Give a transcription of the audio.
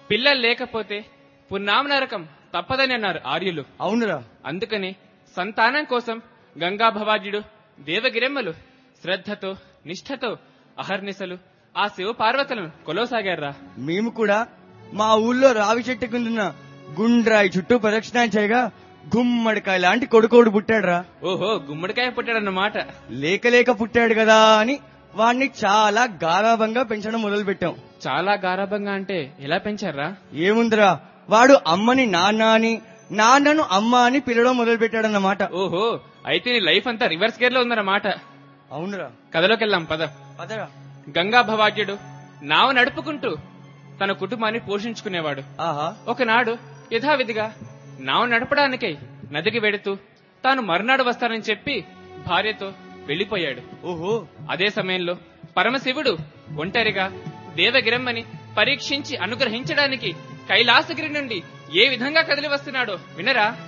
పిల్లలు లేకపోతే పున్నామ నరకం తప్పదని అన్నారు ఆర్యులు అవునురా అందుకని సంతానం కోసం గంగా భవాజుడు దేవగిరెమ్మలు శ్రద్ధతో నిష్ఠతో అహర్నిశలు ఆ శివ పార్వతులను కొలవసాగారా మేము కూడా మా ఊళ్ళో రావి చెట్టు కిందున్న గుండ్రాయి చుట్టూ ప్రదక్షిణ చేయగా గుమ్మడికాయ లాంటి కొడుకోడు పుట్టాడురా ఓహో గుమ్మడికాయ పుట్టాడన్నమాట లేక లేక పుట్టాడు కదా అని వాణ్ణి చాలా గారాభంగా పెంచడం మొదలు పెట్టాం చాలా గారాభంగా అంటే ఎలా పెంచారా ఏముందిరా వాడు అమ్మని నాన్న అని నాన్నను అమ్మ అని పిలవడం మొదలు పెట్టాడన్నమాట ఓహో అయితే నీ లైఫ్ అంతా రివర్స్ గేర్ లో ఉందన్నమాట అవునురా కథలోకి వెళ్దాం పద అదరా గంగా భవాజ్యుడు నావ నడుపుకుంటూ తన కుటుంబాన్ని పోషించుకునేవాడు ఆహా ఒకనాడు యథావిధిగా నావ నడపడానికై నదికి వెడుతూ తాను మరునాడు వస్తానని చెప్పి భార్యతో వెళ్లిపోయాడు ఓహో అదే సమయంలో పరమశివుడు ఒంటరిగా దేవగిరమ్మని పరీక్షించి అనుగ్రహించడానికి కైలాసగిరి నుండి ఏ విధంగా కదిలి వస్తున్నాడో వినరా